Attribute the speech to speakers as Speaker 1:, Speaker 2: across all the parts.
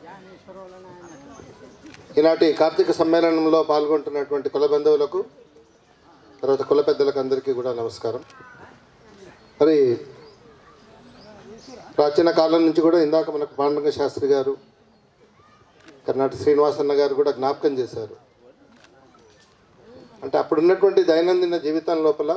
Speaker 1: ఈనాటి కార్తీక సమ్మేళనంలో పాల్గొంటున్నటువంటి కుల బంధువులకు తర్వాత కుల పెద్దలకు అందరికీ కూడా నమస్కారం మరి ప్రాచీన కాలం నుంచి కూడా ఇందాక మనకు పాండురంగ శాస్త్రి గారు కర్ణాటక శ్రీనివాసన్న గారు కూడా జ్ఞాపకం చేశారు అంటే అప్పుడున్నటువంటి దైనందిన జీవితం లోపల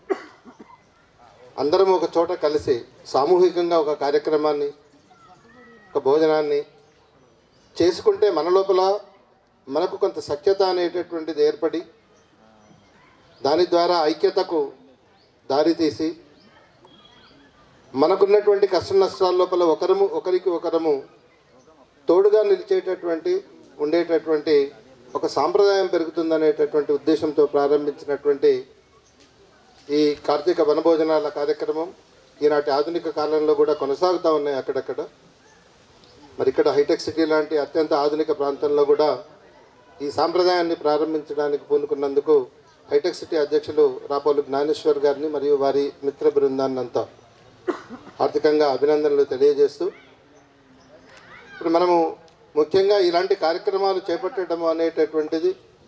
Speaker 1: అందరం ఒక చోట కలిసి సామూహికంగా ఒక కార్యక్రమాన్ని ఒక భోజనాన్ని చేసుకుంటే మన లోపల మనకు కొంత సఖ్యత అనేటటువంటిది ఏర్పడి దాని ద్వారా ఐక్యతకు దారితీసి మనకున్నటువంటి కష్ట నష్టాల లోపల ఒకరము ఒకరికి ఒకరము తోడుగా నిలిచేటటువంటి ఉండేటటువంటి ఒక సాంప్రదాయం పెరుగుతుందనేటటువంటి ఉద్దేశంతో ప్రారంభించినటువంటి ఈ కార్తీక వనభోజనాల కార్యక్రమం ఈనాటి ఆధునిక కాలంలో కూడా కొనసాగుతూ ఉన్నాయి అక్కడక్కడ మరి ఇక్కడ హైటెక్ సిటీ లాంటి అత్యంత ఆధునిక ప్రాంతంలో కూడా ఈ సాంప్రదాయాన్ని ప్రారంభించడానికి పూనుకున్నందుకు హైటెక్ సిటీ అధ్యక్షులు రాపోలు జ్ఞానేశ్వర్ గారిని మరియు వారి మిత్ర బృందాన్ని అంతా ఆర్థికంగా అభినందనలు తెలియజేస్తూ ఇప్పుడు మనము ముఖ్యంగా ఇలాంటి కార్యక్రమాలు చేపట్టడం అనేటటువంటిది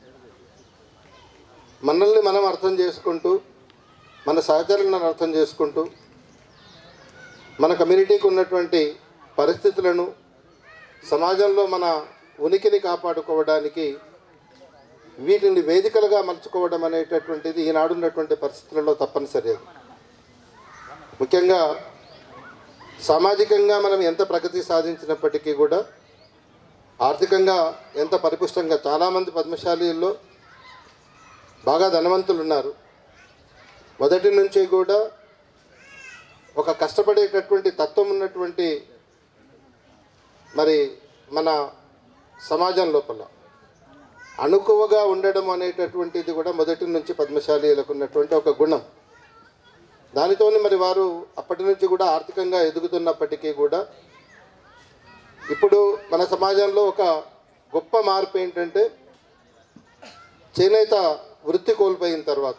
Speaker 1: మనల్ని మనం అర్థం చేసుకుంటూ మన సహచరులను అర్థం చేసుకుంటూ మన కమ్యూనిటీకి ఉన్నటువంటి పరిస్థితులను సమాజంలో మన ఉనికిని కాపాడుకోవడానికి వీటిని వేదికలుగా మలుచుకోవడం అనేటటువంటిది ఈనాడున్నటువంటి పరిస్థితులలో తప్పనిసరి అది ముఖ్యంగా సామాజికంగా మనం ఎంత ప్రగతి సాధించినప్పటికీ కూడా ఆర్థికంగా ఎంత పరిపుష్టంగా చాలామంది పద్మశాలీల్లో బాగా ధనవంతులు ఉన్నారు మొదటి నుంచి కూడా ఒక కష్టపడేటటువంటి తత్వం ఉన్నటువంటి మరి మన సమాజం లోపల అణుకువగా ఉండడం అనేటటువంటిది కూడా మొదటి నుంచి పద్మశాలీలకు ఉన్నటువంటి ఒక గుణం దానితోని మరి వారు అప్పటి నుంచి కూడా ఆర్థికంగా ఎదుగుతున్నప్పటికీ కూడా ఇప్పుడు మన సమాజంలో ఒక గొప్ప మార్పు ఏంటంటే చేనేత వృత్తి కోల్పోయిన తర్వాత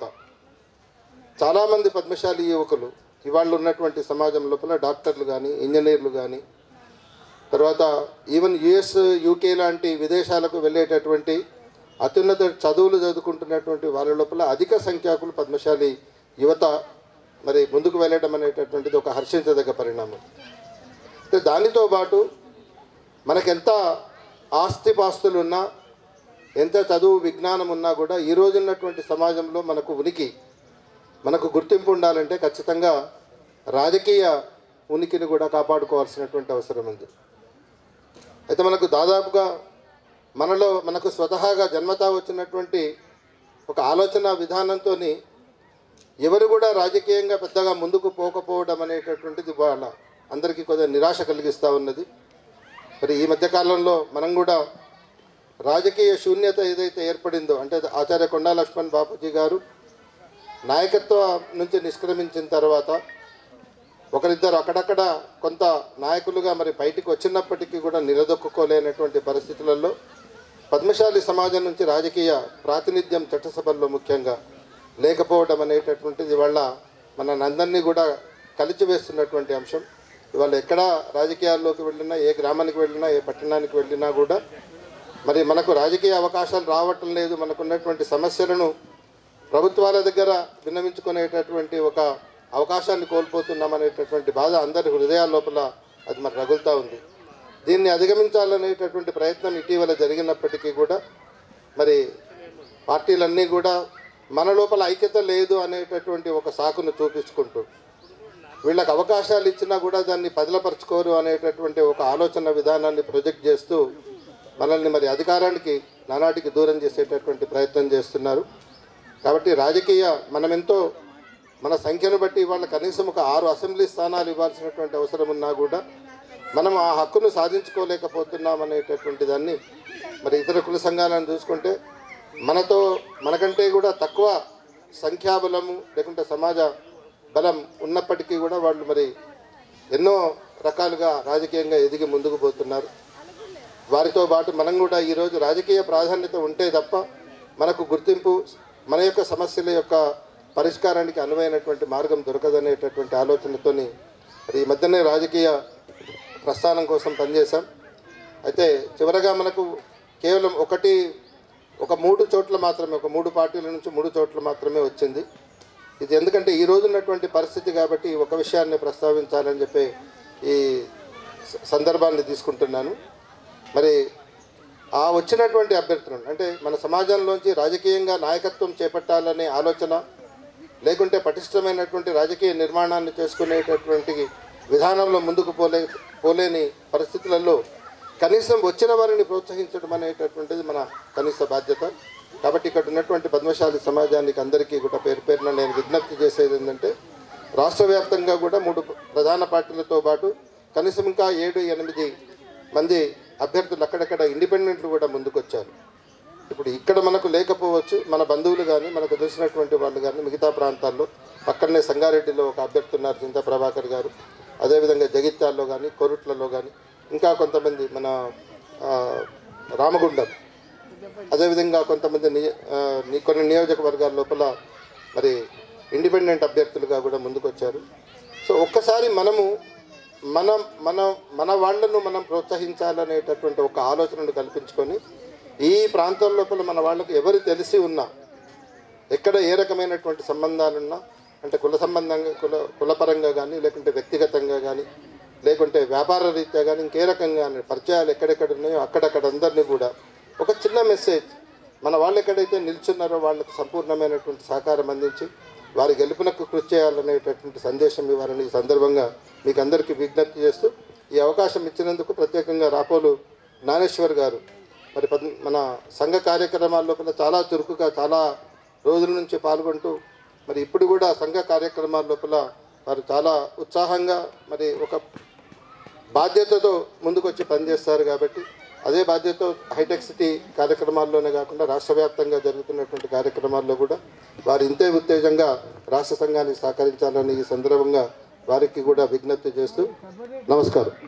Speaker 1: చాలామంది పద్మశాలి యువకులు ఇవాళ ఉన్నటువంటి సమాజం లోపల డాక్టర్లు కానీ ఇంజనీర్లు కానీ తర్వాత ఈవెన్ యుఎస్ యూకే లాంటి విదేశాలకు వెళ్ళేటటువంటి అత్యున్నత చదువులు చదువుకుంటున్నటువంటి వాళ్ళ లోపల అధిక సంఖ్యాకులు పద్మశాలి యువత మరి ముందుకు వెళ్ళడం అనేటటువంటిది ఒక హర్షించదగ్గ పరిణామం అయితే దానితో పాటు మనకెంత ఆస్తిపాస్తులు ఉన్నా ఎంత చదువు విజ్ఞానం ఉన్నా కూడా ఈ రోజు ఉన్నటువంటి సమాజంలో మనకు ఉనికి మనకు గుర్తింపు ఉండాలంటే ఖచ్చితంగా రాజకీయ ఉనికిని కూడా కాపాడుకోవాల్సినటువంటి అవసరం ఉంది అయితే మనకు దాదాపుగా మనలో మనకు స్వతహాగా జన్మతా వచ్చినటువంటి ఒక ఆలోచన విధానంతో ఎవరు కూడా రాజకీయంగా పెద్దగా ముందుకు పోకపోవడం అనేటటువంటిది వాళ్ళ అందరికీ కొద్దిగా నిరాశ కలిగిస్తూ ఉన్నది మరి ఈ మధ్యకాలంలో మనం కూడా రాజకీయ శూన్యత ఏదైతే ఏర్పడిందో అంటే ఆచార్య కొండా లక్ష్మణ్ బాపూజీ గారు నాయకత్వ నుంచి నిష్క్రమించిన తర్వాత ఒకరిద్దరు అక్కడక్కడ కొంత నాయకులుగా మరి బయటికి వచ్చినప్పటికీ కూడా నిలదొక్కుకోలేనటువంటి పరిస్థితులలో పద్మశాలి సమాజం నుంచి రాజకీయ ప్రాతినిధ్యం చట్టసభల్లో ముఖ్యంగా లేకపోవడం అనేటటువంటిది ఇవాళ మన అందరినీ కూడా కలిచివేస్తున్నటువంటి అంశం ఇవాళ ఎక్కడ రాజకీయాల్లోకి వెళ్ళినా ఏ గ్రామానికి వెళ్ళినా ఏ పట్టణానికి వెళ్ళినా కూడా మరి మనకు రాజకీయ అవకాశాలు రావటం లేదు మనకున్నటువంటి సమస్యలను ప్రభుత్వాల దగ్గర విన్నవించుకునేటటువంటి ఒక అవకాశాన్ని కోల్పోతున్నాం అనేటటువంటి బాధ అందరి హృదయాల లోపల అది మరి రగులుతూ ఉంది దీన్ని అధిగమించాలనేటటువంటి ప్రయత్నం ఇటీవల జరిగినప్పటికీ కూడా మరి పార్టీలన్నీ కూడా మన లోపల ఐక్యత లేదు అనేటటువంటి ఒక సాకును చూపించుకుంటూ వీళ్ళకి అవకాశాలు ఇచ్చినా కూడా దాన్ని పదిలపరచుకోరు అనేటటువంటి ఒక ఆలోచన విధానాన్ని ప్రొజెక్ట్ చేస్తూ మనల్ని మరి అధికారానికి నానాటికి దూరం చేసేటటువంటి ప్రయత్నం చేస్తున్నారు కాబట్టి రాజకీయ మనమెంతో మన సంఖ్యను బట్టి ఇవాళ కనీసం ఒక ఆరు అసెంబ్లీ స్థానాలు ఇవ్వాల్సినటువంటి అవసరం ఉన్నా కూడా మనం ఆ హక్కును సాధించుకోలేకపోతున్నాం అనేటటువంటి దాన్ని మరి ఇతర కుల సంఘాలను చూసుకుంటే మనతో మనకంటే కూడా తక్కువ సంఖ్యాబలము లేకుంటే సమాజ బలం ఉన్నప్పటికీ కూడా వాళ్ళు మరి ఎన్నో రకాలుగా రాజకీయంగా ఎదిగి ముందుకు పోతున్నారు వారితో పాటు మనం కూడా ఈరోజు రాజకీయ ప్రాధాన్యత ఉంటే తప్ప మనకు గుర్తింపు మన యొక్క సమస్యల యొక్క పరిష్కారానికి అనువైనటువంటి మార్గం దొరకదనేటటువంటి ఆలోచనతోని మరి ఈ మధ్యనే రాజకీయ ప్రస్థానం కోసం పనిచేశాం అయితే చివరగా మనకు కేవలం ఒకటి ఒక మూడు చోట్ల మాత్రమే ఒక మూడు పార్టీల నుంచి మూడు చోట్ల మాత్రమే వచ్చింది ఇది ఎందుకంటే ఈ రోజు ఉన్నటువంటి పరిస్థితి కాబట్టి ఒక విషయాన్ని ప్రస్తావించాలని చెప్పి ఈ స- సందర్భాన్ని తీసుకుంటున్నాను మరి ఆ వచ్చినటువంటి అభ్యర్థులను అంటే మన సమాజంలోంచి రాజకీయంగా నాయకత్వం చేపట్టాలనే ఆలోచన లేకుంటే పటిష్టమైనటువంటి రాజకీయ నిర్మాణాన్ని చేసుకునేటటువంటి విధానంలో ముందుకు పోలే పోలేని పరిస్థితులలో కనీసం వచ్చిన వారిని ప్రోత్సహించడం అనేటటువంటిది మన కనీస బాధ్యత కాబట్టి ఇక్కడ ఉన్నటువంటి పద్మశాలి సమాజానికి అందరికీ కూడా పేరు పేరున నేను విజ్ఞప్తి చేసేది ఏంటంటే రాష్ట్ర వ్యాప్తంగా కూడా మూడు ప్రధాన పార్టీలతో పాటు కనీసం ఇంకా ఏడు ఎనిమిది మంది అభ్యర్థులు అక్కడక్కడ ఇండిపెండెంట్లు కూడా ముందుకొచ్చారు ఇప్పుడు ఇక్కడ మనకు లేకపోవచ్చు మన బంధువులు కానీ మనకు తెలిసినటువంటి వాళ్ళు కానీ మిగతా ప్రాంతాల్లో పక్కనే సంగారెడ్డిలో ఒక అభ్యర్థి ఉన్నారు చింతా ప్రభాకర్ గారు అదేవిధంగా జగిత్యాల్లో కానీ కొరుట్లలో కానీ ఇంకా కొంతమంది మన ఆ, రామగుండం అదేవిధంగా కొంతమంది నియ ఆ, ని- కొన్ని నియోజకవర్గాల లోపల మరి ఇండిపెండెంట్ అభ్యర్థులుగా కూడా ముందుకొచ్చారు సో ఒక్కసారి మనము మన మన మన వాళ్ళను మనం ప్రోత్సహించాలనేటటువంటి ఒక ఆలోచనను కల్పించుకొని ఈ ప్రాంతం లోపల మన వాళ్ళకు ఎవరు తెలిసి ఉన్నా ఎక్కడ ఏ రకమైనటువంటి సంబంధాలున్నా అంటే కుల సంబంధంగా కుల కులపరంగా కానీ లేకుంటే వ్యక్తిగతంగా కానీ లేకుంటే వ్యాపార రీత్యా కానీ ఇంకే రకంగా కానీ పరిచయాలు ఎక్కడెక్కడ ఉన్నాయో అక్కడక్కడ అందరినీ కూడా ఒక చిన్న మెసేజ్ మన వాళ్ళు ఎక్కడైతే నిల్చున్నారో వాళ్ళకు సంపూర్ణమైనటువంటి సహకారం అందించి వారి గెలుపునకు కృషి చేయాలనేటటువంటి సందేశం ఇవ్వాలని ఈ సందర్భంగా మీకు అందరికీ విజ్ఞప్తి చేస్తూ ఈ అవకాశం ఇచ్చినందుకు ప్రత్యేకంగా రాపోలు జ్ఞానేశ్వర్ గారు మరి పద్ మన సంఘ కార్యక్రమాల లోపల చాలా చురుకుగా చాలా రోజుల నుంచి పాల్గొంటూ మరి ఇప్పుడు కూడా సంఘ కార్యక్రమాల లోపల వారు చాలా ఉత్సాహంగా మరి ఒక బాధ్యతతో ముందుకొచ్చి పనిచేస్తారు కాబట్టి అదే బాధ్యతతో హైటెక్ సిటీ కార్యక్రమాల్లోనే కాకుండా రాష్ట్ర వ్యాప్తంగా జరుగుతున్నటువంటి కార్యక్రమాల్లో కూడా వారు ఇంతే ఉత్తేజంగా రాష్ట్ర సంఘానికి సహకరించాలని ఈ సందర్భంగా వారికి కూడా విజ్ఞప్తి చేస్తూ నమస్కారం